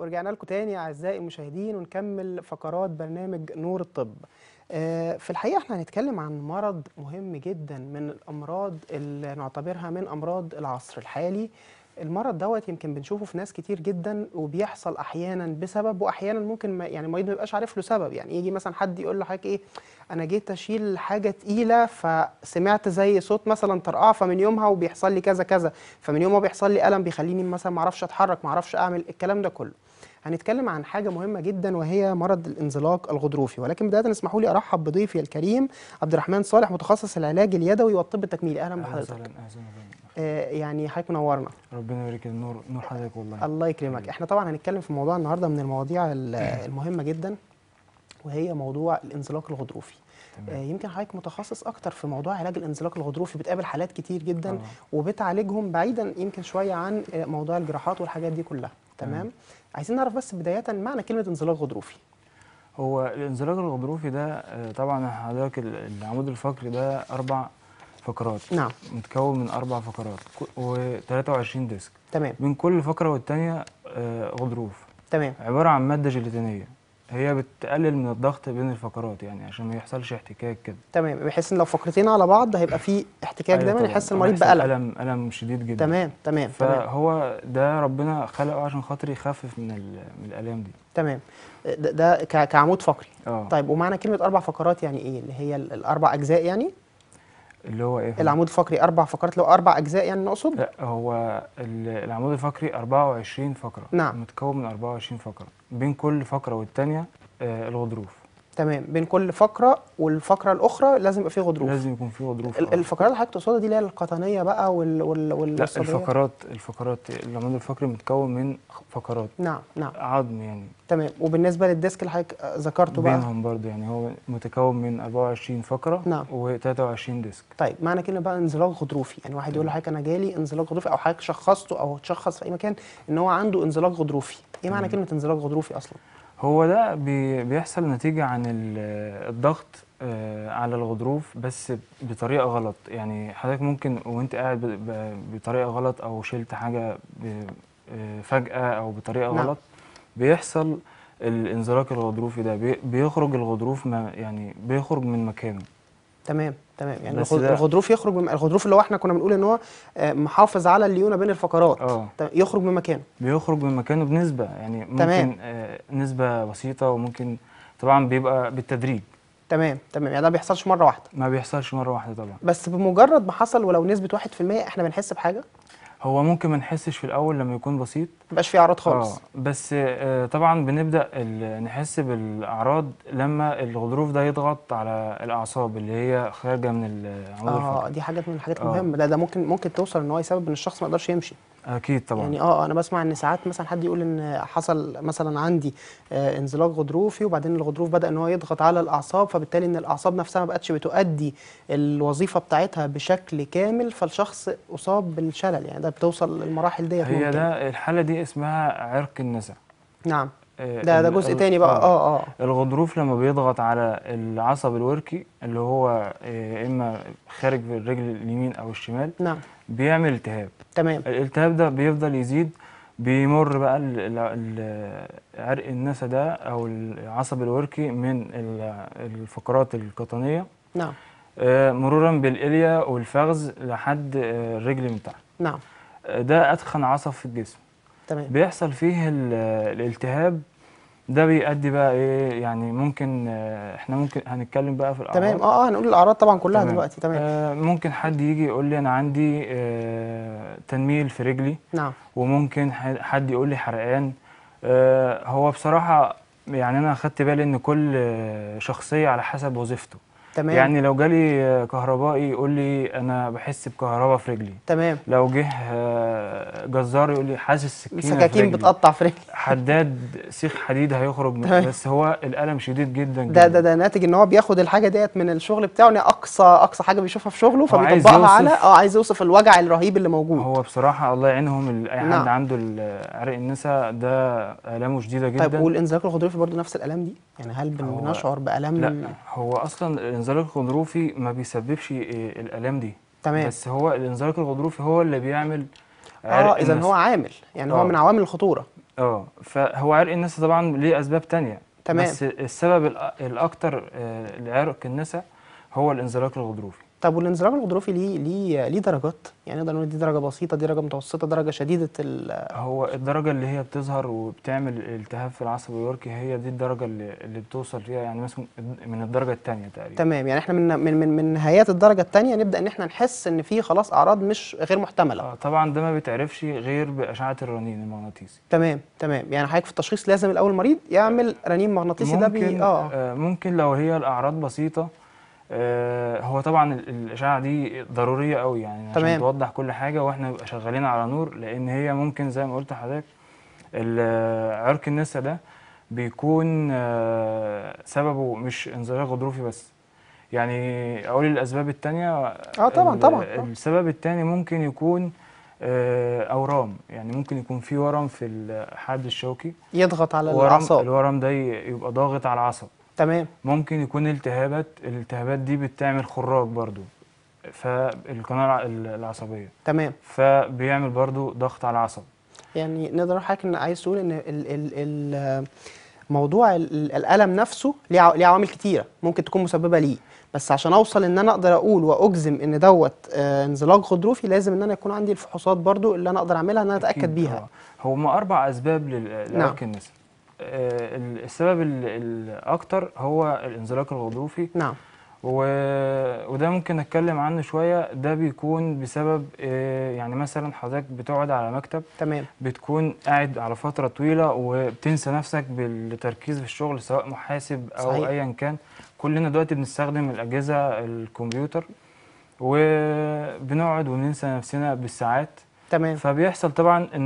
ورجعنا لكم تاني اعزائي المشاهدين ونكمل فقرات برنامج نور الطب. آه، في الحقيقه احنا هنتكلم عن مرض مهم جدا من الامراض اللي نعتبرها من امراض العصر الحالي. المرض دوت يمكن بنشوفه في ناس كتير جدا وبيحصل احيانا بسبب واحيانا ممكن ما يعني المريض ما يبقاش عارف له سبب يعني يجي مثلا حد يقول لحضرتك ايه انا جيت اشيل حاجه تقيله فسمعت زي صوت مثلا طرقعه فمن يومها وبيحصل لي كذا كذا فمن يومها بيحصل لي الم بيخليني مثلا ما اعرفش اتحرك ما اعرفش اعمل الكلام ده كله هنتكلم عن حاجه مهمه جدا وهي مرض الانزلاق الغضروفي ولكن بدايه اسمحوا لي ارحب بضيفي الكريم عبد الرحمن صالح متخصص العلاج اليدوي والطب التكميلي اهلا اهلا بحضرتك وسهلا اهلا وسهلا آه يعني حضرتك منورنا ربنا يبارك النور نور حضرتك والله الله يكرمك احنا طبعا هنتكلم في موضوع النهارده من المواضيع ال- المهمه جدا وهي موضوع الانزلاق الغضروفي آه تمام يمكن حضرتك متخصص اكتر في موضوع علاج الانزلاق الغضروفي بتقابل حالات كتير جدا آه. وبتعالجهم بعيدا يمكن شويه عن آه، موضوع الجراحات والحاجات دي كلها تمام تمام. عايزين نعرف بس بدايه معنى كلمه انزلاق غضروفي هو الانزلاق الغضروفي ده آه، طبعا حضرتك ال- العمود الفقري ده اربع فقرات نعم متكون من اربع فقرات و23 ديسك تمام بين كل فقره والتانيه آه، غضروف تمام عباره عن ماده جيلاتينيه هي بتقلل من الضغط بين الفقرات يعني عشان ما يحصلش احتكاك كده تمام بحيث ان لو فقرتين على بعض هيبقى في احتكاك أيوة دايما طبعاً. يحس المريض هيحصل بالم الم الم شديد جدا تمام تمام تمام فهو ده ربنا خلقه عشان خاطر يخفف من ال- من الالام دي تمام ده, ده ك- كعمود فقري اه طيب ومعنى كلمة أربع فقرات يعني إيه؟ اللي هي ال- الأربع أجزاء يعني؟ اللي هو ايه العمود الفقري أربع فقرات اللي هو أربع أجزاء يعني نقصد؟ لا هو ال- العمود الفقري 24 فقرة نعم. متكون من 24 فقرة بين كل فقرة والتانية آه الغضروف تمام بين كل فقرة والفقرة الأخرى لازم يبقى فيه غضروف لازم يكون فيه غضروف ال- آه. الفقرات اللي حضرتك تقصدها دي اللي هي القطنية بقى وال وال لا والصدرية؟ الفقرات الفقرات العمود الفقري متكون من خ- فقرات نعم نعم عظم يعني تمام وبالنسبة للديسك اللي حضرتك آه، ذكرته بقى بينهم برضو يعني هو متكون من 24 فقرة نعم. و23 ديسك طيب معنى كلمة بقى انزلاق غضروفي يعني واحد يقول لحضرتك أنا جالي انزلاق غضروفي أو حضرتك شخصته أو تشخص في أي مكان إن هو عنده انزلاق غضروفي إيه معنى تمام. كلمة انزلاق غضروفي أصلا؟ هو ده بي بيحصل نتيجة عن ال- الضغط آه، على الغضروف بس بطريقة غلط يعني حضرتك ممكن وانت قاعد ب- ب- بطريقة غلط او شلت حاجة ب- آه، فجأة او بطريقة نعم. غلط بيحصل الانزلاق الغضروفي ده بي- بيخرج الغضروف ما يعني بيخرج من مكانه تمام تمام يعني بس الغض- ده- الغضروف يخرج من الغضروف اللي هو احنا كنا بنقول ان هو آه، محافظ على الليونه بين الفقرات اه ت- يخرج من مكانه بيخرج من مكانه بنسبة يعني تمام. ممكن آه، نسبة بسيطة وممكن طبعا بيبقى بالتدريج تمام تمام يعني ده ما بيحصلش مره واحده ما بيحصلش مرة واحدة طبعا بس بمجرد ما حصل ولو نسبه 1% احنا بنحس بحاجه هو ممكن ما نحسش في الاول لما يكون بسيط ما يبقاش في اعراض خالص اه بس آه طبعا بنبدا ال- نحس بالاعراض لما الغضروف ده يضغط على الاعصاب اللي هي خارجه من العمود اه الفقري دي حاجات من الحاجات آه. المهمه ده ده ممكن ممكن توصل ان هو يسبب ان الشخص ما يقدرش يمشي اكيد طبعا يعني اه انا بسمع ان ساعات مثلا حد يقول ان حصل مثلا عندي آه انزلاق غضروفي وبعدين الغضروف بدا ان هو يضغط على الاعصاب فبالتالي ان الاعصاب نفسها ما بقتش بتؤدي الوظيفه بتاعتها بشكل كامل فالشخص اصاب بالشلل يعني ده بتوصل للمراحل ديت هي ممكن. ده الحاله دي اسمها عرق النسا نعم آه، ده ده ال- جزء ال- تاني بقى اه اه الغضروف لما بيضغط على العصب الوركي اللي هو آه، اما خارج في الرجل اليمين او الشمال نعم بيعمل التهاب تمام الالتهاب ده بيفضل يزيد بيمر بقى ال- ال- ال- عرق النسا ده او العصب الوركي من ال- الفقرات القطنيه نعم آه، مرورا بالإليا والفخذ لحد آه، الرجل من تحت نعم آه، ده أدخن عصب في الجسم تمام بيحصل فيه ال- الالتهاب ده بيؤدي بقى ايه يعني ممكن آه، احنا ممكن هنتكلم بقى في الاعراض تمام اه اه هنقول الاعراض طبعا كلها تمام. دلوقتي تمام آه ممكن حد يجي يقول لي انا عندي آه تنميل في رجلي نعم وممكن ح- حد يقول لي حرقان آه هو بصراحة يعني انا خدت بالي ان كل آه، شخصية على حسب وظيفته تمام يعني لو جالي آه، كهربائي يقول لي انا بحس بكهرباء في رجلي تمام لو جه آه، جزار يقول لي حاسس سكينة في سكاكين رجلي بتقطع في رجلي حداد سيخ حديد هيخرج من تمام. بس هو الألم شديد جدا ده جدا ده ده ناتج ان هو بياخد الحاجه ديت من الشغل بتاعه ان هي اقصى اقصى حاجه بيشوفها في شغله هو عايز فبيطبقها على يوصف- اه عايز يوصف الوجع الرهيب اللي موجود هو بصراحة الله يعينهم ال- أي حد نعم. عنده ال- عرق النسا ده آلامه شديدة جدا طيب والانزلاق الغضروفي برضه نفس الالام دي يعني هل بن- هو- بنشعر بالام لا هو أصلا الانزلاق الغضروفي ما بيسببش إيه الآلام دي تمام بس هو الانزلاق الغضروفي هو اللي بيعمل اه عرق اذا النسا هو عامل يعني هو آه. من عوامل الخطوره اه فهو عرق النسا طبعا ليه اسباب تانية تمام. بس السبب الأ- الاكتر آه، لعرق النسا هو الانزلاق الغضروفي طب والانزلاق الغضروفي ليه ليه ليه درجات يعني نقدر نقول دي درجه بسيطه دي درجه متوسطه درجه شديده ال- هو الدرجة اللي هي بتظهر وبتعمل التهاب في العصب الوركي هي دي الدرجة اللي, اللي بتوصل فيها يعني مثلا من الدرجة التانية تقريبا تمام يعني احنا من من من من نهايات الدرجه الثانيه نبدا ان احنا نحس ان في خلاص اعراض مش غير محتمله آه، طبعا ده ما بيتعرفش غير بأشعة الرنين المغناطيسي تمام تمام يعني حضرتك في التشخيص لازم الاول المريض يعمل رنين مغناطيسي ده بي ممكن اه آه، ممكن لو هي الأعراض بسيطة آه، هو طبعا ال- الأشعة دي ضرورية قوي يعني عشان تمام. توضح كل حاجة واحنا نبقى شغالين على نور لأن هي ممكن زي ما قلت لحضرتك ال- عرق النسا ده بيكون آه، سببه مش انزلاق غضروفي بس يعني أقول الأسباب التانية اه طبعا ال- طبعا السبب التاني ممكن يكون آه، أورام يعني ممكن يكون في ورم في الحاد الشوكي يضغط على ورم الاعصاب الورم ده ي- يبقى ضاغط على العصب تمام ممكن يكون التهابات الالتهابات دي بتعمل خراج برضو فالقناة الع- العصبية تمام فبيعمل برضو ضغط على العصب يعني نقدر نقول حضرتك ان عايز تقول ان ال ال ال موضوع ال- ال- الالم نفسه ليه عوا- ليه عوامل كتيره ممكن تكون مسببه ليه بس عشان اوصل ان انا اقدر اقول واجزم ان دوت آه، انزلاق غضروفي لازم ان انا يكون عندي الفحوصات برضو اللي انا اقدر اعملها ان انا اتاكد أكيد بيها طبعاً. هما أربع أسباب لل- نعم. لعرق النسا آه، ال- السبب ال- الأكتر هو الانزلاق الغضروفي نعم و... وده ممكن نتكلم عنه شوية ده بيكون بسبب آه، يعني مثلا حضرتك بتقعد على مكتب تمام بتكون قاعد على فترة طويلة وبتنسى نفسك بالتركيز في الشغل سواء محاسب أو صحيح. أيا كان كلنا دلوقتي بنستخدم الأجهزة الكمبيوتر وبنقعد وننسى نفسنا بالساعات تمام فبيحصل طبعا ان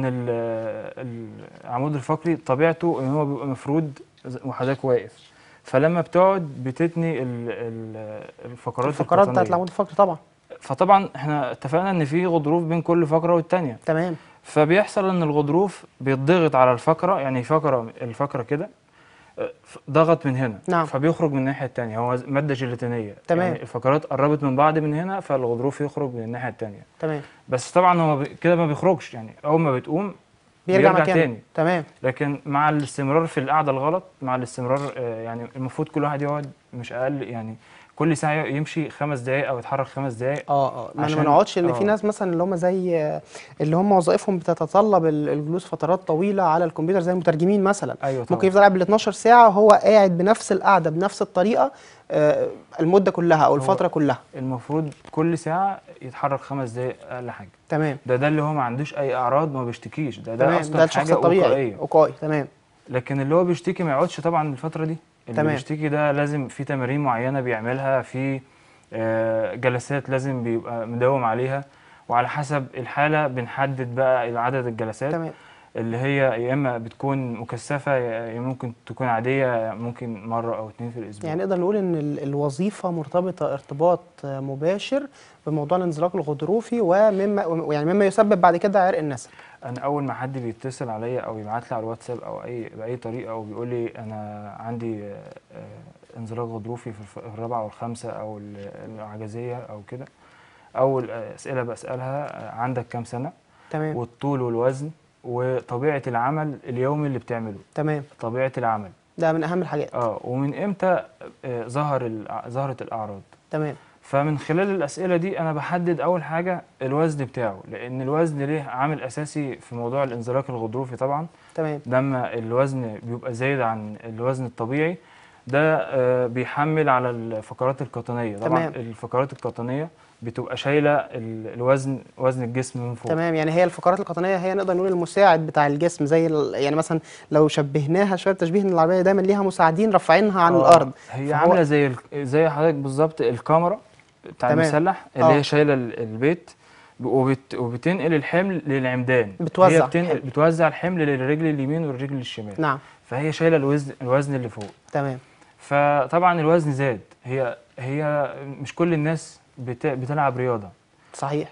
ال- العمود الفقري طبيعته ان هو بيبقى مفرود ز- وحضرتك واقف فلما بتقعد بتتني ال- ال- الفقرات الفقرات بتاعت القطنية. العمود الفقري طبعا فطبعا احنا اتفقنا ان في غضروف بين كل فقره والتانيه تمام فبيحصل ان الغضروف بيتضغط على الفقره يعني فقره الفقره كده آه، ف- ضغط من هنا نعم. فبيخرج من الناحيه التانيه هو ز- ماده جيلاتينيه تمام. يعني الفقرات قربت من بعض من هنا فالغضروف يخرج من الناحيه التانيه تمام بس طبعا هو بي- كده ما بيخرجش يعني اول ما بتقوم بيرجع, بيرجع مكانه تاني. تمام لكن مع الاستمرار في القعده الغلط مع الاستمرار آه، يعني المفروض كل واحد يقعد مش اقل يعني كل ساعه يمشي خمس دقائق او يتحرك خمس دقائق اه اه ما عشان- ما نقعدش ان في آه. ناس مثلا اللي هم زي آه، اللي هم وظائفهم بتتطلب ال- الجلوس فترات طويله على الكمبيوتر زي المترجمين مثلا ايوه طبعا ممكن يفضل قاعد بال 12 ساعه وهو قاعد بنفس القعده بنفس الطريقه آه، المده كلها او الفتره كلها المفروض كل ساعة يتحرك خمس دقايق أقل حاجة تمام ده ده اللي هو ما عندوش أي أعراض ما بيشتكيش ده ده تمام أصلا ده الشخص حاجة الطبيعي وقائية وقائي تمام لكن اللي هو بيشتكي ما يقعدش طبعا الفترة دي اللي تمام. بيشتكي ده لازم في تمارين معينة بيعملها في آه، جلسات لازم بيبقى مداوم عليها وعلى حسب الحالة بنحدد بقى عدد الجلسات تمام اللي هي يا إما بتكون مكثفة يا ممكن تكون عادية ممكن مرة أو اتنين في الأسبوع يعني نقدر نقول ان ال- الوظيفه مرتبطه ارتباط آه، مباشر بموضوع الانزلاق الغضروفي ومما يعني مما يسبب بعد كده عرق النسا انا اول ما حد بيتصل عليا او يبعت لي على الواتساب او اي باي طريقه او بيقول لي انا عندي آه، آه، انزلاق غضروفي في الف- الرابعه والخامسه او ال- العجزيه او كده اول اسئله بسالها آه، عندك كام سنه تمام والطول والوزن وطبيعه العمل اليومي اللي بتعمله تمام طبيعه العمل ده من اهم الحاجات اه ومن امتى آه، ظهر الأع- ظهرت الاعراض تمام فمن خلال الأسئلة دي أنا بحدد أول حاجة الوزن بتاعه لأن الوزن ليه عامل أساسي في موضوع الانزلاق الغضروفي طبعا تمام لما الوزن بيبقى زايد عن الوزن الطبيعي ده آه، بيحمل على الفقرات القطنية طبعا تمام. الفقرات القطنية بتبقى شايلة ال- الوزن وزن الجسم من فوق تمام يعني هي الفقرات القطنيه هي نقدر نقول المساعد بتاع الجسم زي ال- يعني مثلا لو شبهناها شويه تشبيه ان العربيه دايما ليها مساعدين رافعينها عن آه، الارض هي فهو- عاملة زي ال- زي حضرتك بالظبط الكاميرا بتاع تمام. المسلح اللي آه. هي شايلة ال- البيت وبت وبتنقل الحمل للعمدان بتوزع هي بتنقل الحمل. بتوزع الحمل للرجل اليمين والرجل الشمال نعم فهي شايله الوزن الوزن اللي فوق تمام فطبعا الوزن زاد هي هي مش كل الناس بت... بتلعب رياضه صحيح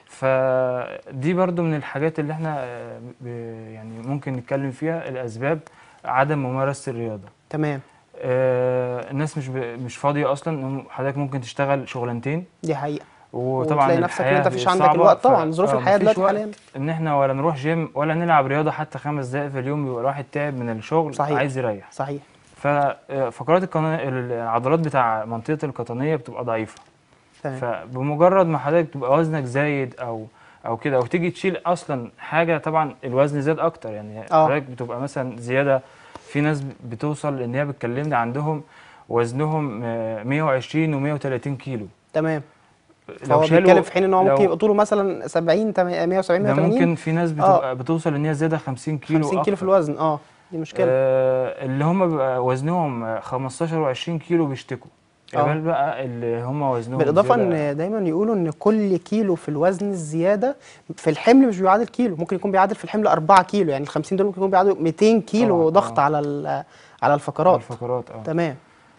فدي برضو من الحاجات اللي احنا آه، ب... يعني ممكن نتكلم فيها الاسباب عدم ممارسه الرياضه تمام آه، الناس مش ب... مش فاضيه اصلا حضرتك ممكن تشتغل شغلانتين دي حقيقه وطبعا وتلاقي نفسك ان الحياة انت مفيش عندك صعبة، الوقت ف- طبعا ظروف آه، الحياه مفيش دلوقتي وقت حاليا ان احنا ولا نروح جيم ولا نلعب رياضه حتى خمس دقائق في اليوم بيبقى الواحد تعب من الشغل صحيح. عايز يريح صحيح ففقرات القنا... العضلات بتاع منطقه القطنيه بتبقى ضعيفه تمام فبمجرد ما حضرتك تبقى وزنك زايد او او كده او تيجي تشيل اصلا حاجه طبعا الوزن زاد اكتر يعني آه. حضرتك بتبقى مثلا زياده في ناس بتوصل ان هي بتكلمني عندهم وزنهم آه، 120 و130 كيلو تمام لو فهو شالوا بيتكلم في حين ان هو لو- ممكن يبقى طوله مثلا 70 تم- 170 ده 180 ممكن في ناس بتبقى بتوصل ان هي زياده 50 كيلو 50 كيلو في أكتر. الوزن اه دي مشكله آه اللي هم بيبقى وزنهم آه، 15 و20 كيلو بيشتكوا آه. يا بال بقى اللي هم وزنهم بالاضافه زيادة. ان دايما يقولوا ان كل كيلو في الوزن الزياده في الحمل مش بيعادل كيلو ممكن يكون بيعادل في الحمل 4 كيلو يعني ال 50 دول ممكن يكون بيعادلوا 200 كيلو طبعاً، ضغط آه. على ال- على الفقرات الفقرات اه تمام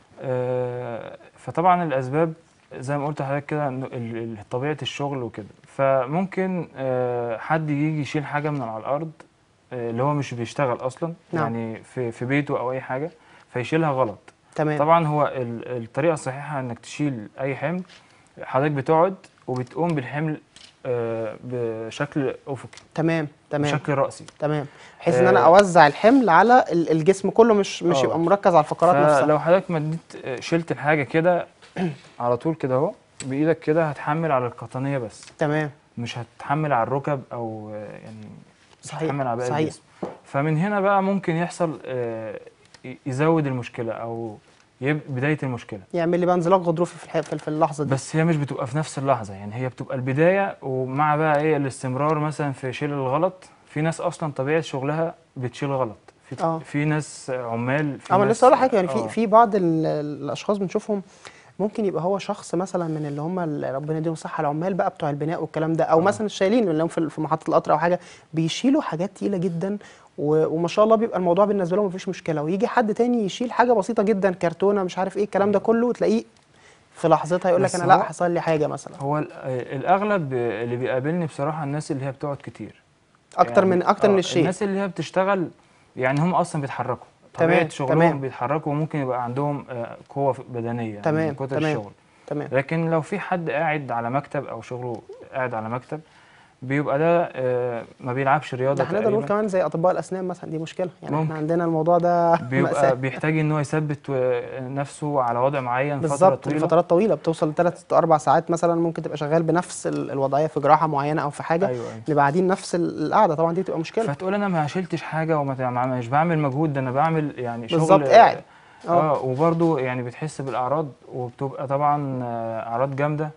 آه، فطبعا الاسباب زي ما قلت لحضرتك كده إنه ال- ال- طبيعه الشغل وكده فممكن آه، حد يجي يشيل حاجه من على الارض آه، اللي هو مش بيشتغل اصلا نعم. يعني في في بيته او اي حاجه فيشيلها غلط تمام طبعا هو ال- الطريقه الصحيحه انك تشيل اي حمل حضرتك بتقعد وبتقوم بالحمل آه، بشكل افقي تمام تمام بشكل راسي تمام بحيث ان انا آه. اوزع الحمل على ال- الجسم كله مش مش آه. يبقى مركز على الفقرات نفسها فلو حضرتك مديت آه، شلت الحاجه كده على طول كده اهو بايدك كده هتحمل على القطنيه بس تمام مش هتحمل على الركب او آه، يعني مش صحيح، هتحمل على باقي صحيح. الجسم فمن هنا بقى ممكن يحصل آه، ي- يزود المشكله او يب بدايه المشكله يعمل لي بقى انزلاق غضروفي في الح- في في اللحظه دي بس هي مش بتبقى في نفس اللحظه يعني هي بتبقى البدايه ومع بقى ايه الاستمرار مثلا في شيل الغلط في ناس اصلا طبيعه شغلها بتشيل غلط في آه. في ناس عمال في اه ما أنا ناس لسه اقول لحضرتك يعني آه. في في بعض ال- الاشخاص بنشوفهم ممكن يبقى هو شخص مثلا من اللي هم اللي ربنا يديهم الصحه العمال بقى بتوع البناء والكلام ده او آه. مثلا الشايلين اللي هم في في محطه القطر او حاجه بيشيلوا حاجات تقيله جدا و- وما شاء الله بيبقى الموضوع بالنسبه لهم مفيش مشكله ويجي حد تاني يشيل حاجه بسيطه جدا كرتونه مش عارف ايه الكلام ده كله وتلاقيه في لحظتها يقول لك بس انا لا هو- حصل لي حاجه مثلا هو ال- آه، الاغلب اللي بيقابلني بصراحه الناس اللي هي بتقعد كتير اكتر يعني من اكتر آه، من الشيء الناس اللي هي بتشتغل يعني هم اصلا بيتحركوا تمام، طبيعه شغلهم تمام. بيتحركوا وممكن يبقى عندهم آه، قوه بدنيه يعني تمام، من كتر تمام. الشغل تمام لكن لو في حد قاعد على مكتب او شغله قاعد على مكتب بيبقى ده آه، ما بيلعبش رياضه ده احنا نقدر نقول تقريبا كمان زي اطباء الاسنان مثلا دي مشكله يعني ممكن. احنا عندنا الموضوع ده مأساة. بيبقى بيحتاج ان هو يثبت آه، نفسه على وضع معين فتره بالظبط طويله لفترات طويله بتوصل لثلاث اربع ساعات مثلا ممكن تبقى شغال بنفس ال- الوضعيه في جراحه معينه او في حاجه ايوه ايوه نبقى قاعدين نفس ال- القعده طبعا دي بتبقى مشكله فتقول انا ما شلتش حاجه وما تع- مش بعمل مجهود ده انا بعمل يعني شغل بالظبط، قاعد. اه اه وبرضه يعني بتحس بالاعراض وبتبقى طبعا آه، اعراض جامده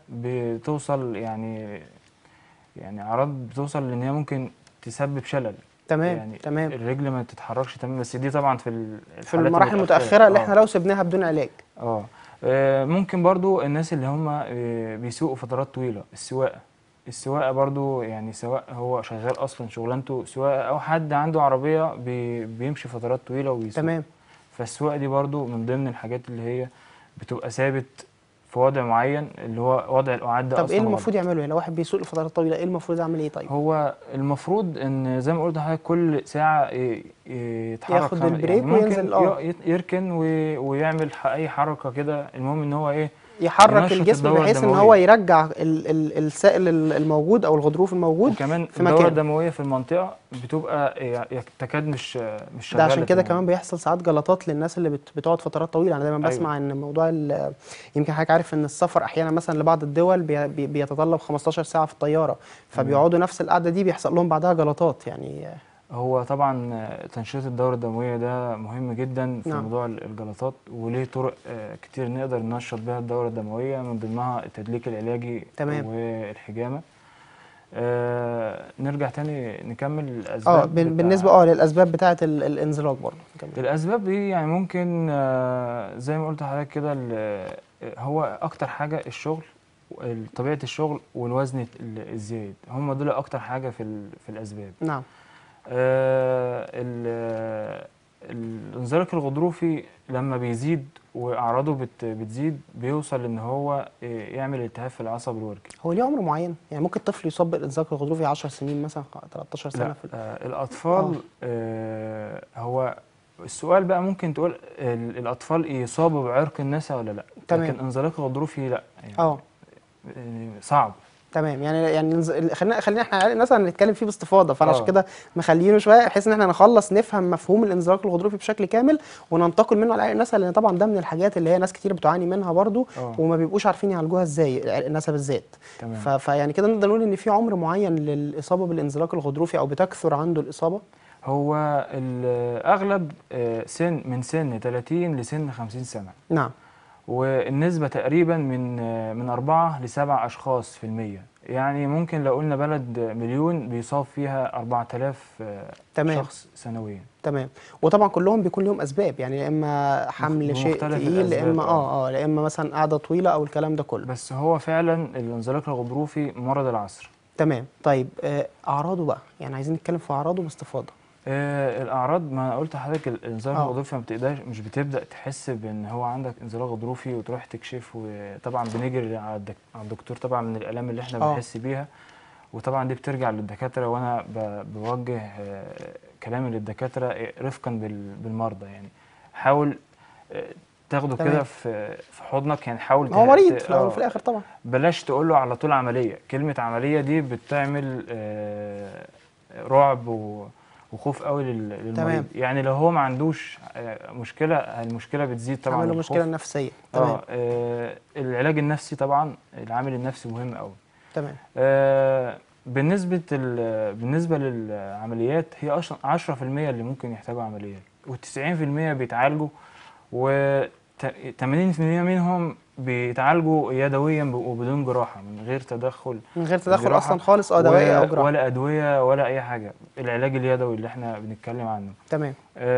بتوصل يعني يعني اعراض بتوصل لان هي ممكن تسبب شلل تمام يعني تمام الرجل ما تتحركش تمام بس دي طبعا في ال- في الحالات المراحل المتاخره اللي آه. احنا لو سبناها بدون علاج اه آه، ممكن برضو الناس اللي هم آه، بيسوقوا فترات طويلة السواقة السواقة برضو يعني سواء هو شغال أصلا شغلانته سواقة أو حد عنده عربية بي بيمشي فترات طويلة وبيسوق تمام فالسواقة دي برضو من ضمن الحاجات اللي هي بتبقى ثابت في وضع معين اللي هو وضع القعاد ده طب أصلا ايه غلط. المفروض يعمله يعني لو واحد بيسوق لفترات طويله ايه المفروض يعمل ايه طيب هو المفروض ان زي ما قلت لحضرتك كل ساعه ي- ي- يتحرك ياخد خم- البريك ممكن وينزل، آه. ي- يركن وي- ويعمل ح- اي حركه كده المهم ان هو ايه يحرك ينشط الجسم الدورة بحيث ان الدموية. هو يرجع ال ال السائل ال- الموجود او الغضروف الموجود وكمان في الدوره مكانه. الدمويه في المنطقه بتبقى ي- تكاد مش مش ده شغاله عشان كده تمام. كمان بيحصل ساعات جلطات للناس اللي بت- بتقعد فترات طويله انا دايما بسمع ان موضوع ال- يمكن حضرتك عارف ان السفر احيانا مثلا لبعض الدول بي بي بيتطلب 15 ساعه في الطياره فبيقعدوا نفس القعده دي بيحصل لهم بعدها جلطات يعني هو طبعا تنشيط الدوره الدمويه ده مهم جدا في نعم. موضوع الجلطات وليه طرق آه، كتير نقدر ننشط بيها الدوره الدمويه من ضمنها التدليك العلاجي تمام. والحجامه آه نرجع تاني نكمل الاسباب اه بال- بتاع- بالنسبه اه للاسباب بتاعه ال- الانزلاق برضه كمان. الاسباب دي يعني ممكن آه، زي ما قلت لحضرتك كده ال- آه، هو اكتر حاجه الشغل ال- طبيعه الشغل والوزن ال- الزايد هم دول اكتر حاجه في ال- في الاسباب نعم آه، ال- الانزلاق الغضروفي لما بيزيد واعراضه بت- بتزيد بيوصل ان هو آه، يعمل التهاب في العصب الوركي هو ليه عمر معين يعني ممكن طفل يصاب بالانزلاق الغضروفي 10 سنين مثلا 13 سنه لا في ال- آه الاطفال آه هو السؤال بقى ممكن تقول ال- الاطفال يصابوا بعرق النسا ولا لا تمام. لكن انزلاق غضروفي لا يعني اه آه، صعب تمام يعني يعني نز- خلينا خلينا احنا مثلا نتكلم فيه باستفاضه فانا عشان آه. كده مخلينه شويه بحيث ان احنا نخلص نفهم مفهوم الانزلاق الغضروفي بشكل كامل وننتقل منه على الناس لان طبعا ده من الحاجات اللي هي ناس كتير بتعاني منها برضو اه وما بيبقوش عارفين يعالجوها ازاي الناس بالذات تمام ف- فيعني كده نقدر نقول ان في عمر معين للاصابه بالانزلاق الغضروفي او بتكثر عنده الاصابه هو الأغلب آه، سن من سن 30 لسن 50 سنة نعم والنسبة تقريبا من آه، من أربعة لسبع أشخاص في المية يعني ممكن لو قلنا بلد مليون بيصاب فيها 4000 آه، تمام شخص سنويا تمام وطبعا كلهم بيكون لهم اسباب يعني يا اما حمل شيء بمختلف تقيل يا الأسباب، اما آه. اه اه يا اما مثلا قعده طويله او الكلام ده كله بس هو فعلا الانزلاق الغضروفي مرض العصر تمام طيب آه اعراضه بقى يعني عايزين نتكلم في اعراضه باستفاضه آه، الأعراض ما أنا قلت لحضرتك الانزلاق آه. الغضروفي ما بتقدرش مش بتبدأ تحس بإن هو عندك انزلاق غضروفي وتروح تكشف وطبعا بنجري على الدك- على الدكتور طبعا من الآلام اللي احنا آه. بنحس بيها وطبعا دي بترجع للدكاترة وأنا ب- بوجه آه، كلامي للدكاترة آه، رفقا بال- بالمرضى يعني حاول آه، تاخده تمام. كده في في حضنك يعني حاول ما هو ته- مريض ت- في الاول آه، وفي الاخر طبعا بلاش تقول له على طول عملية كلمة عملية دي بتعمل آه، رعب و- وخوف قوي لل- للمريض تمام. يعني لو هو ما عندوش آه، مشكلة المشكلة بتزيد طبعا عمل له الخوف. مشكله نفسيه تمام اه آه، العلاج النفسي طبعا العامل النفسي مهم قوي تمام آه، بالنسبة ال- بالنسبة للعمليات هي أصلا 10% اللي ممكن يحتاجوا عمليات و90% بيتعالجوا و 80% منهم بيتعالجوا يدويا ب- وبدون جراحة من غير تدخل من غير تدخل جراحة اصلا خالص اه دوائيه او و- جراحه ولا أدوية ولا أي حاجة العلاج اليدوي اللي احنا بنتكلم عنه تمام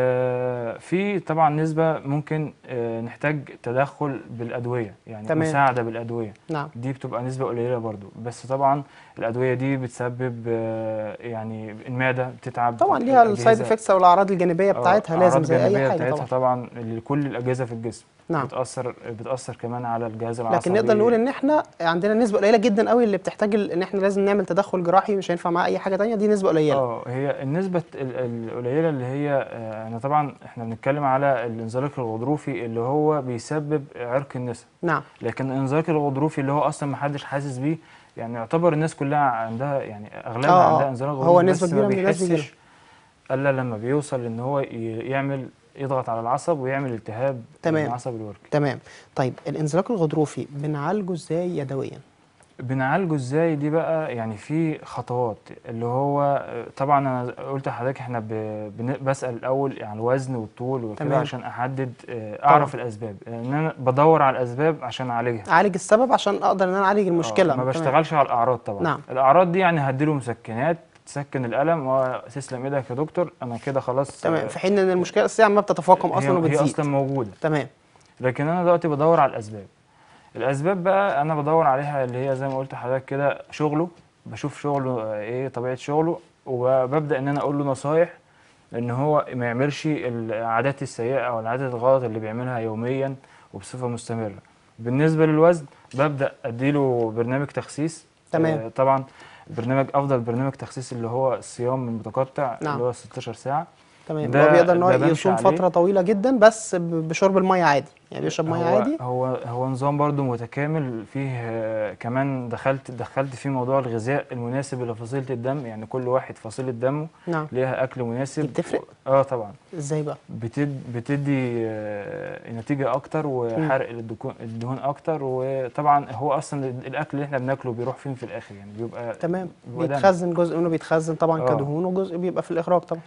آه، في طبعا نسبة ممكن آه، نحتاج تدخل بالأدوية يعني تمام. مساعدة بالأدوية نعم دي بتبقى نسبة قليلة برضو بس طبعا الأدوية دي بتسبب آه، يعني المعدة بتتعب طبعا ليها السايد الأجهزة- افكتس او الاعراض الجانبيه آه، بتاعتها أعراض لازم زي جانبية اي حاجه بتاعتها طبعا طبعا لكل الأجهزة في الجسم نعم بتأثر بتأثر كمان على الجهاز العصبي لكن نقدر نقول ان احنا عندنا نسبه قليله جدا قوي اللي بتحتاج ال- ان احنا لازم نعمل تدخل جراحي مش هينفع معاه اي حاجه تانية دي نسبه قليله اه هي النسبة ال- القليلة اللي هي آه، احنا طبعا احنا بنتكلم على الانزلاق الغضروفي اللي هو بيسبب عرق النسا نعم لكن الانزلاق الغضروفي اللي هو اصلا ما حدش حاسس بيه يعني يعتبر الناس كلها عندها يعني اغلبها آه، آه. عندها انزلاق هو غضروفي نسبة بس كبيرة ما من الناس بيجيلها. بيحسش الا لما بيوصل ان هو ي- يعمل يضغط على العصب ويعمل التهاب تمام. العصب الوركي تمام طيب الانزلاق الغضروفي بنعالجه ازاي يدويا بنعالجه ازاي دي بقى يعني في خطوات اللي هو آه، طبعا انا قلت لحضرتك احنا ب- بن- بسال الاول عن الوزن والطول وكده تمام. عشان احدد آه، اعرف الاسباب ان انا بدور على الاسباب عشان اعالجها اعالج السبب عشان اقدر ان انا اعالج آه، المشكله ما تمام. بشتغلش على الاعراض طبعا نعم. الاعراض دي يعني هديله مسكنات تسكن الالم وتسلم ايدك يا دكتور انا كده خلاص تمام آه، في حين ان المشكله الاساسيه عماله بتتفاقم هي- اصلا هي وبتزيد اصلا موجوده تمام لكن انا دلوقتي بدور على الاسباب الاسباب بقى انا بدور عليها اللي هي زي ما قلت لحضرتك كده شغله بشوف شغله آه، ايه طبيعه شغله وببدا ان انا اقول له نصايح ان هو ما يعملش العادات السيئه او العادات الغلط اللي بيعملها يوميا وبصفه مستمره بالنسبه للوزن ببدا اديله برنامج تخسيس تمام. آه، طبعا برنامج افضل برنامج تخسيس اللي هو الصيام المتقطع نعم. اللي هو 16 ساعه تمام ده- هو بيقدر ان هو ده بمشي يصوم عليه. فتره طويله جدا بس ب- بشرب الميه عادي يعني بيشرب ميه هو عادي هو هو نظام برضو متكامل فيه آه، كمان دخلت دخلت فيه موضوع الغذاء المناسب لفصيلة الدم يعني كل واحد فصيلة دمه نعم ليها أكل مناسب بتفرق؟ اه طبعا ازاي بقى بتد بتدي آه، نتيجة أكتر وحرق للدكو- الدهون أكتر وطبعا هو أصلا الأكل اللي احنا بناكله بيروح فين في الآخر يعني بيبقى تمام بيبقى دم. بيتخزن جزء منه بيتخزن طبعا آه. كدهون وجزء بيبقى في الاخراج طبعا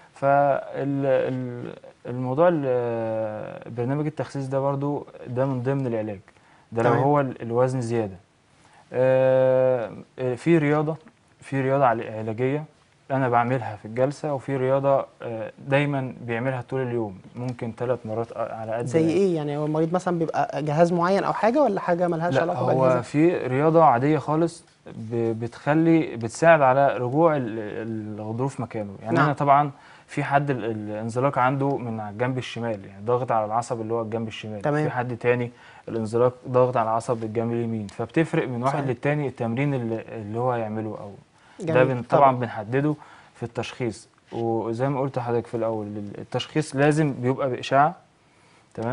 فالموضوع برنامج التخسيس ده برضو ده من ضمن العلاج ده لو تمام. هو ال- الوزن زيادة آه، آه، في رياضة في رياضة عل- علاجية أنا بعملها في الجلسة وفي رياضة آه، دايما بيعملها طول اليوم ممكن ثلاث مرات أ- على قد زي ايه يعني هو المريض مثلا بيبقى جهاز معين او حاجه ولا حاجه ملهاش لا علاقه هو بالاجهزه في رياضة عادية خالص ب- بتخلي بتساعد على رجوع ال- الغضروف مكانه يعني نعم. أنا طبعا في حد ال- الانزلاق عنده من على الجنب الشمال يعني ضاغط على العصب اللي هو الجنب الشمال تمام. في حد تاني الانزلاق ضاغط على العصب الجنب اليمين فبتفرق من واحد صحيح. للتاني التمرين اللي, اللي هو يعمله أو ده جميل. بن طبعا بنحدده في التشخيص وزي ما قلت لحضرتك في الأول التشخيص لازم بيبقى بإشعة تمام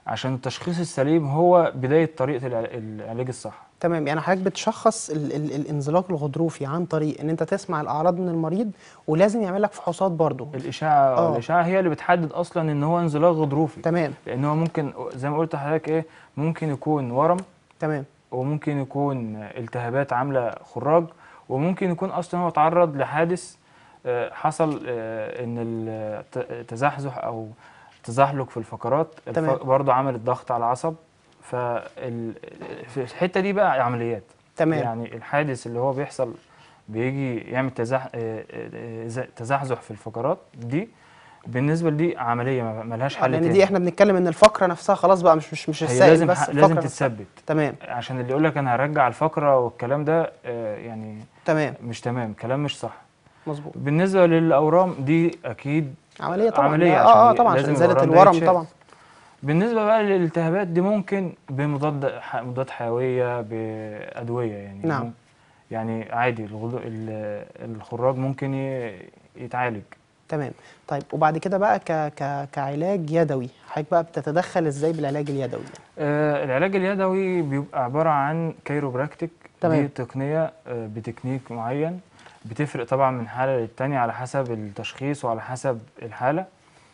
عشان التشخيص السليم هو بدايه طريقه الع- العلاج الصح تمام يعني حضرتك بتشخص ال ال الانزلاق الغضروفي عن طريق ان انت تسمع الاعراض من المريض ولازم يعمل لك فحوصات برضو الاشعه آه. الاشعه هي اللي بتحدد اصلا ان هو انزلاق غضروفي تمام لان هو ممكن زي ما قلت لحضرتك ايه ممكن يكون ورم تمام وممكن يكون التهابات عامله خراج وممكن يكون اصلا هو اتعرض لحادث آه، حصل آه، ان الت- التزحزح او تزحلق في الفقرات الف- تمام. برضه عمل الضغط على العصب فال في الحته دي بقى عمليات تمام يعني الحادث اللي هو بيحصل بيجي يعمل تزح... آه، آه، ز- تزحزح في الفقرات دي بالنسبه لدي عمليه ما ما لهاش آه، حل لان تاني دي احنا بنتكلم ان الفقره نفسها خلاص بقى مش مش مش هي السائل لازم بس ح- الفقره لازم نفسها. تتثبت تمام عشان اللي يقول لك انا هرجع الفقره والكلام ده آه، يعني تمام مش تمام كلام مش صح مظبوط بالنسبه للاورام دي اكيد عمليه طبعا عملية اه اه عشان طبعا لازم عشان ازاله الورم ده الورم يتشال. طبعا بالنسبه بقى للالتهابات دي ممكن بمضاد ح- مضاد حيويه بادويه يعني نعم. مم- يعني عادي الغضو... ال- الخراج ممكن ي- يتعالج تمام طيب وبعد كده بقى ك ك كعلاج يدوي حضرتك بقى بتتدخل ازاي بالعلاج اليدوي آه العلاج اليدوي بيبقى عباره عن كايروبراكتيك تمام. دي تقنيه آه بتكنيك معين بتفرق طبعا من حاله للتانية على حسب التشخيص وعلى حسب الحاله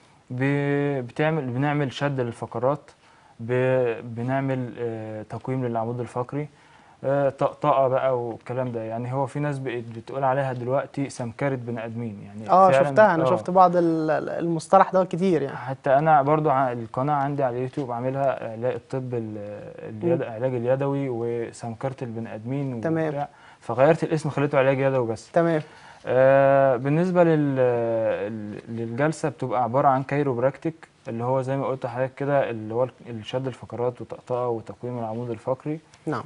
ب- بتعمل بنعمل شد للفقرات ب- بنعمل آه، تقويم للعمود الفقري آه، طقطقه بقى والكلام ده يعني هو في ناس بقت بتقول عليها دلوقتي سمكرة بني ادمين يعني اه فعلاً- شفتها انا آه. شفت بعض ال- ال- المصطلح ده كتير يعني حتى انا برضو ع- القناه عندي على اليوتيوب عاملها علاج الطب ال- اليد... العلاج اليدوي وسمكرة البني ادمين تمام. وبتاع. فغيرت الاسم خليته علاج يدوي بس تمام آه بالنسبه لل... ال- للجلسه بتبقى عباره عن كايروبراكتيك اللي هو زي ما قلت لحضرتك كده اللي هو الشد الفقرات وطقطقه وتقويم العمود الفقري نعم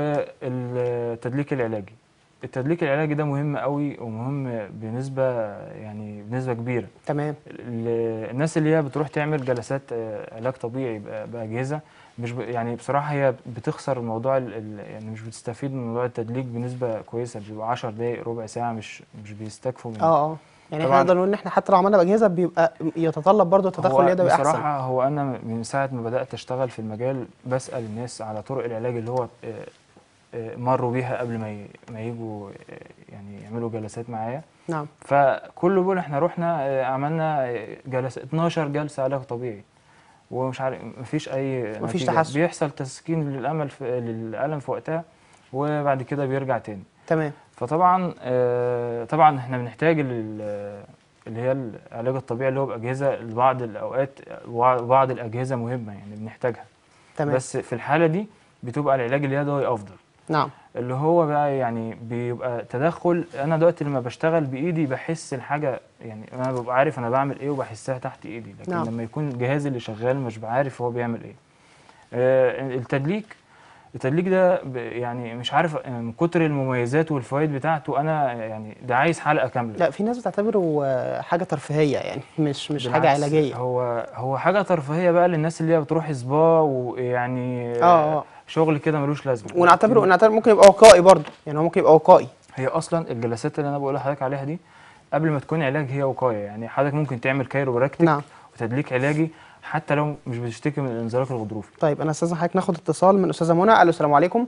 والتدليك العلاجي التدليك العلاجي ده مهم قوي ومهم بنسبه يعني بنسبه كبيره تمام ال- الناس اللي هي بتروح تعمل جلسات آه، علاج طبيعي ب- بأجهزة مش ب... يعني بصراحة هي بتخسر موضوع ال... ال... يعني مش بتستفيد من موضوع التدليك بنسبة كويسة بيبقى 10 دقايق ربع ساعة مش مش بيستكفوا من اه اه يعني احنا طبعاً. نقدر نقول ان احنا حتى لو عملنا باجهزه بيبقى يتطلب برضه تدخل هو يدوي احسن بصراحة هو أنا من ساعة ما بدأت أشتغل في المجال بسأل الناس على طرق العلاج اللي هو آه، آه، مروا بيها قبل ما ي... ما يجوا آه، يعني يعملوا جلسات معايا نعم فكله بيقول احنا رحنا آه، عملنا آه، جلسة 12 جلسة علاج طبيعي ومش عارف مفيش اي مفيش نتيجة. تحسن. بيحصل تسكين للامل في للالم في وقتها وبعد كده بيرجع تاني تمام فطبعا آه، طبعا احنا بنحتاج ال- اللي هي العلاج الطبيعي اللي هو باجهزه لبعض الاوقات وبعض الاجهزه مهمه يعني بنحتاجها تمام بس في الحاله دي بتبقى العلاج اليدوي افضل نعم اللي هو بقى يعني بيبقى تدخل انا دلوقتي لما بشتغل بايدي بحس الحاجه يعني انا ببقى عارف انا بعمل ايه وبحسها تحت ايدي لكن نعم. لما يكون جهازي اللي شغال مش بعارف هو بيعمل ايه آه التدليك التدليك ده ب- يعني مش عارف آه، من كتر المميزات والفوائد بتاعته انا يعني ده عايز حلقه كامله لا في ناس بتعتبره آه، حاجه ترفيهيه يعني مش مش حاجه بالعكس، علاجيه هو هو حاجه ترفيهيه بقى للناس اللي هي بتروح سبا ويعني اه اه شغل كده ملوش لازمه ونعتبره نعتبره ممكن يبقى وقائي برضه يعني هو ممكن يبقى وقائي هي اصلا الجلسات اللي انا بقول لحضرتك عليها دي قبل ما تكون علاج هي وقايه يعني حضرتك ممكن تعمل كايروبراكتيك نعم وتدليك علاجي حتى لو مش بتشتكي من الانزلاق الغضروفي طيب انا استاذن حضرتك ناخد اتصال من استاذه منى الو السلام عليكم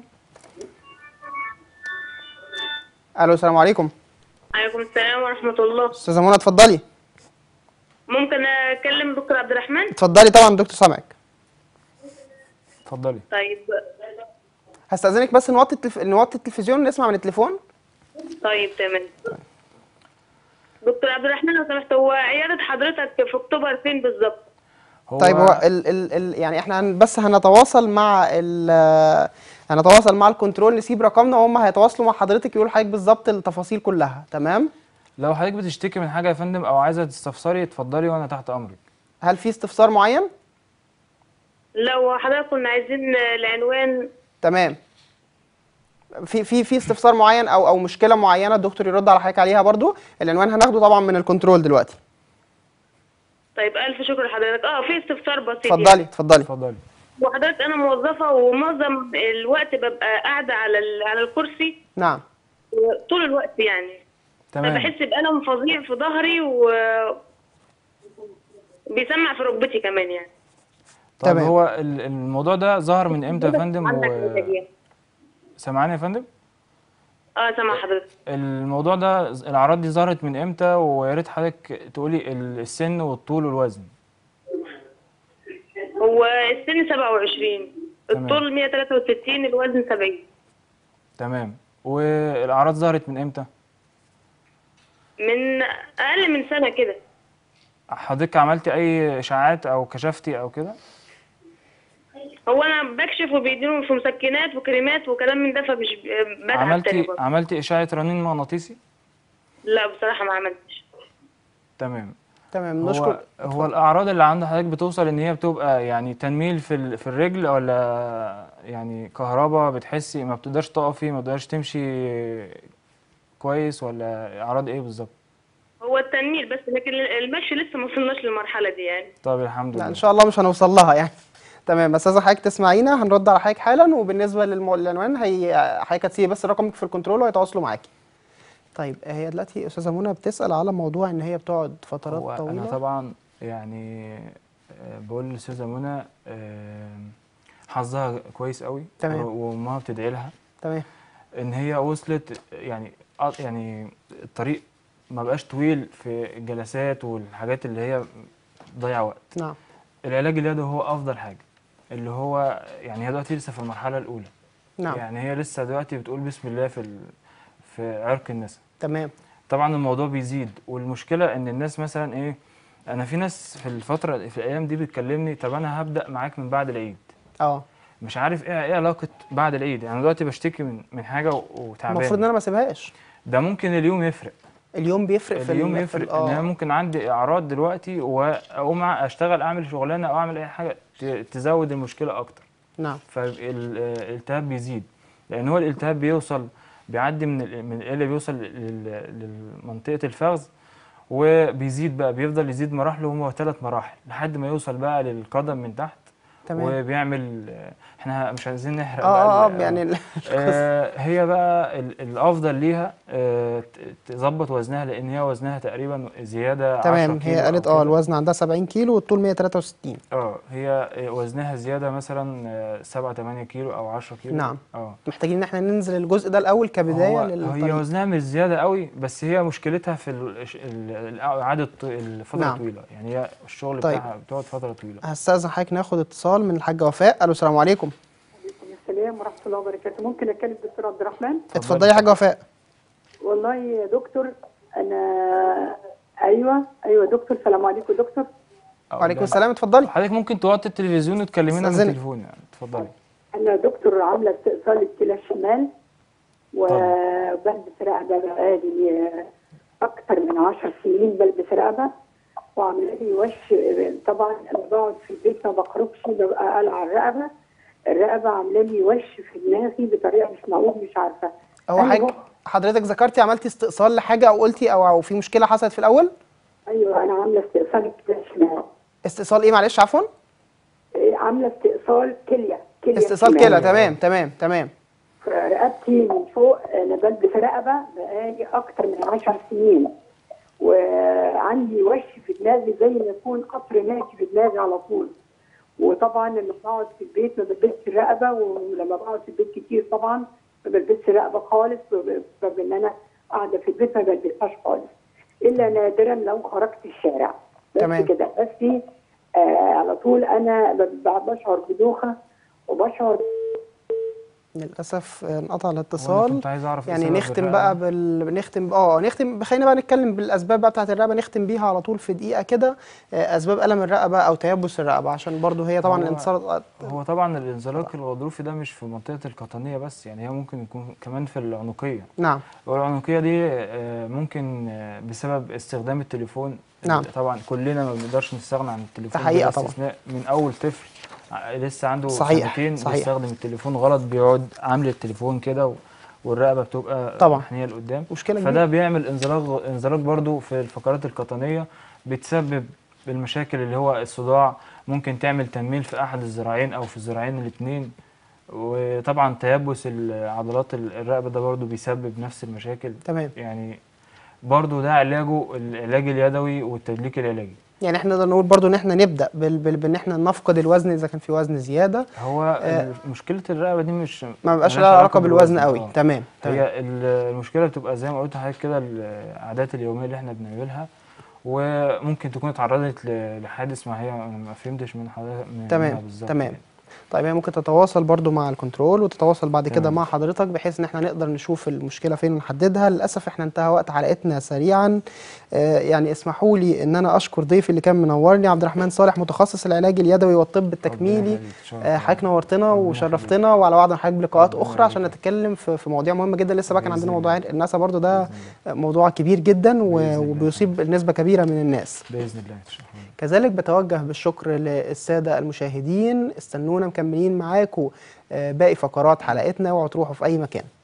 الو السلام عليكم عليكم السلام ورحمة الله استاذه منى اتفضلي ممكن أكلم دكتور عبد الرحمن اتفضلي طبعا دكتور سامعك اتفضلي طيب هستاذنك بس نوطي التلف... نوطي التلفزيون ونسمع من التليفون طيب تمام دكتور عبد الرحمن لو سمحت هو عيادة حضرتك في أكتوبر فين بالظبط؟ هو طيب هو ال ال ال يعني احنا هن- بس هنتواصل مع ال هنتواصل مع الكنترول نسيب رقمنا وهم هيتواصلوا مع حضرتك يقولوا لحضرتك بالظبط التفاصيل كلها تمام لو حضرتك بتشتكي من حاجه يا فندم او عايزه تستفسري اتفضلي وانا تحت امرك هل في استفسار معين لو حضرتك كنا عايزين العنوان تمام في في في استفسار معين او او مشكله معينه الدكتور يرد على حضرتك عليها برضو العنوان هناخده طبعا من الكنترول دلوقتي طيب ألف شكر لحضرتك اه في استفسار بسيط اتفضلي اتفضلي اتفضلي وحضرتك أنا موظفة ومعظم الوقت ببقى قاعدة على ال- على الكرسي نعم طول الوقت يعني تمام فبحس بألم فظيع في ظهري و بيسمع في ركبتي كمان يعني طيب تمام. هو ال- الموضوع ده ظهر من امتى يا فندم عندك و... علاجية. سامعني يا فندم اه سامع حضرتك الموضوع ده الاعراض دي ظهرت من امتى ويا ريت حضرتك تقولي ال- السن والطول والوزن هو السن 27 تمام. الطول 163 الوزن 70 تمام والاعراض ظهرت من امتى من اقل من سنه كده حضرتك عملتي اي اشاعات او كشفتي او كده هو انا بكشف وبيدينوا في مسكنات وكريمات وكلام من ده فمش ب- بتعب تاني عملتي برضه. عملتي اشعه رنين مغناطيسي لا بصراحه ما عملتش تمام تمام هو نشكر هو الاعراض اللي عند حضرتك بتوصل ان هي بتبقى يعني تنميل في ال- في الرجل ولا يعني كهرباء بتحسي ما بتقدرش تقفي ما بتقدرش تمشي كويس ولا اعراض ايه بالظبط هو التنميل بس لكن المشي لسه ما وصلناش للمرحله دي يعني طب الحمد لا لله ان شاء الله مش هنوصل لها يعني تمام استاذه حضرتك تسمعينا هنرد على حضرتك حالا وبالنسبه للمو... للعنوان هي حضرتك هتسيبي بس رقمك في الكنترول وهيتواصلوا معاكي طيب هي دلوقتي استاذه منى بتسال على موضوع ان هي بتقعد فترات هو طويله انا طبعا يعني آه، بقول للاستاذه منى آه، حظها كويس قوي تمام. و- وامها بتدعي لها تمام ان هي وصلت يعني آه، يعني الطريق ما بقاش طويل في الجلسات والحاجات اللي هي ضيع وقت نعم العلاج اليدوي هو افضل حاجه اللي هو يعني هي دلوقتي لسه في المرحله الاولى نعم يعني هي لسه دلوقتي بتقول بسم الله في ال... في عرق النسا تمام طبعا الموضوع بيزيد والمشكله ان الناس مثلا ايه انا في ناس في الفتره في الايام دي بتكلمني طب انا هبدا معاك من بعد العيد اه مش عارف ايه ايه علاقه بعد العيد يعني دلوقتي بشتكي من من حاجه و- المفروض ان وتعبان انا ما اسيبهاش ده ممكن اليوم يفرق اليوم بيفرق في اليوم ال- في يفرق ال- ان انا اه ممكن عندي اعراض دلوقتي واقوم اشتغل اعمل شغلانه او اعمل اي حاجه ت- تزود المشكله اكتر نعم فالالتهاب بيزيد لان هو الالتهاب بيوصل بيعدي من ال- من القلب بيوصل لل- لمنطقه الفخذ وبيزيد بقى بيفضل يزيد مراحله هو ثلاث مراحل لحد ما يوصل بقى للقدم من تحت تمام وبيعمل احنا مش عايزين نحرق اه اه بقى ال- يعني ال- آه، هي بقى ال- الافضل ليها آه، ت- تظبط وزنها لان هي وزنها تقريبا زياده 10 تمام كيلو هي أو قالت اه كده. الوزن عندها 70 كيلو والطول 163 اه هي وزنها زياده مثلا 7 8 كيلو او 10 كيلو نعم. اه محتاجين ان احنا ننزل الجزء ده الاول كبدايه هو هي للطريق وزنها مش زياده قوي بس هي مشكلتها في ال- ال- ال- اعاده ط- الفتره نعم. الطويله يعني هي الشغل طيب. بتاعها بتقعد فتره طويله هستاذن حضرتك ناخد اتصال من الحاجه وفاء الو السلام عليكم عليكم السلام ورحمة الله وبركاته ممكن أتكلم دكتور عبد الرحمن اتفضلي يا حاجه وفاء والله يا دكتور أنا أيوة أيوة دكتور السلام عليكم دكتور أو وعليكم ده- السلام اتفضلي حضرتك ممكن توطي التلفزيون وتكلمينا من استأذنك. التليفون يعني اتفضلي أنا دكتور عاملة استئصال الكلى الشمال وبلبس رقبة بقالي أكتر من عشر سنين بلبس رقبة وعاملة لي وش طبعا أنا بقعد في البيت ما بخرجش ببقى قلع الرقبة الرقبة عاملة لي وش في دماغي بطريقة مش معقول مش عارفة هو أنا حاجه بق- حضرتك ذكرتي عملتي استئصال لحاجه او قلتي او او في مشكله حصلت في الاول ايوه انا عامله استئصال الكلى الشمال استئصال ايه معلش عفوا إيه، عامله استئصال كليه كليه استئصال شمال. كلى تمام تمام تمام رقبتي من فوق انا بلبس رقبه بقالي اكتر من 10 سنين وعندي وش في دماغي زي ما يكون قطر ماشي في دماغي على طول وطبعا لما بقعد في البيت ما بلبسش الرقبه ولما بقعد في البيت كتير طبعا ما بلبسش رقبه خالص بسبب ان انا قاعده في البيت ما بلبسهاش خالص الا نادرا لو خرجت الشارع بس تمام. كده بس آه على طول انا ب- ب- بشعر بدوخه وبشعر للاسف آه، انقطع وأنا الاتصال كنت عايز اعرف إيه يعني سبب نختم الرقبة. بقى بال نختم اه نختم خلينا بقى نتكلم بالاسباب بقى بتاعت الرقبه نختم بيها على طول في دقيقه كده آه، اسباب الم الرقبه او تيبس الرقبه عشان برضو هي طبعا هو- الانتصار هو طبعا الانزلاق الغضروفي ده مش في منطقه القطنيه بس يعني هي ممكن يكون كمان في العنقيه نعم والعنقيه دي آه، ممكن آه، بسبب استخدام التليفون نعم. طبعا كلنا ما بنقدرش نستغنى عن التليفون ده حقيقة بلا طبعا. استثناء من اول طفل ع- لسه عنده صحيح، سنتين صحيح. بيستخدم التليفون غلط بيقعد عامل التليفون كده و- والرقبه بتبقى طبعا. محنيه لقدام مشكله كبيره فده بيعمل انزلاق انزلاق برضو في الفقرات القطنيه بتسبب المشاكل اللي هو الصداع ممكن تعمل تنميل في احد الذراعين او في الذراعين الاثنين وطبعا تيبس عضلات الرقبه ده برضو بيسبب نفس المشاكل تمام يعني برضو ده علاجه العلاج اليدوي والتدليك العلاجي يعني احنا نقدر نقول برضو ان احنا نبدا بال... بال... بان احنا نفقد الوزن اذا كان في وزن زياده هو آه. مشكله الرقبه دي مش ما بيبقاش ملهاش لها علاقه بالوزن قوي آه. تمام تمام هي ال- المشكله بتبقى زي ما قلت لحضرتك كده العادات اليوميه اللي احنا بنعملها وممكن تكون اتعرضت ل- لحادث ما هي أنا ما فهمتش من حضرتك من- تمام، منها بالظبط تمام. يعني. طيب هي ممكن تتواصل برضو مع الكنترول وتتواصل بعد كده تمام. مع حضرتك بحيث ان احنا نقدر نشوف المشكله فين ونحددها للاسف احنا انتهى وقت حلقتنا سريعا آه يعني اسمحوا لي ان انا اشكر ضيفي اللي كان منورني عبد الرحمن صالح متخصص العلاج اليدوي والطب التكميلي ربنا يخليك، شرف آه، ليا. حضرتك نورتنا ربنا وشرفتنا وعلى وعد حضرتك بلقاءات ربنا اخرى عشان يخليك. نتكلم في في مواضيع مهمه جدا لسه بقى كان بإذن عندنا الله. موضوع الناسا برضو ده بإذن الله. موضوع كبير جدا و- بإذن الله. وبيصيب نسبه كبيره من الناس باذن الله شرف ليا. كذلك بتوجه بالشكر للسادة المشاهدين استنونا مكملين معاكم آه، باقي فقرات حلقتنا واوعوا تروحوا في أي مكان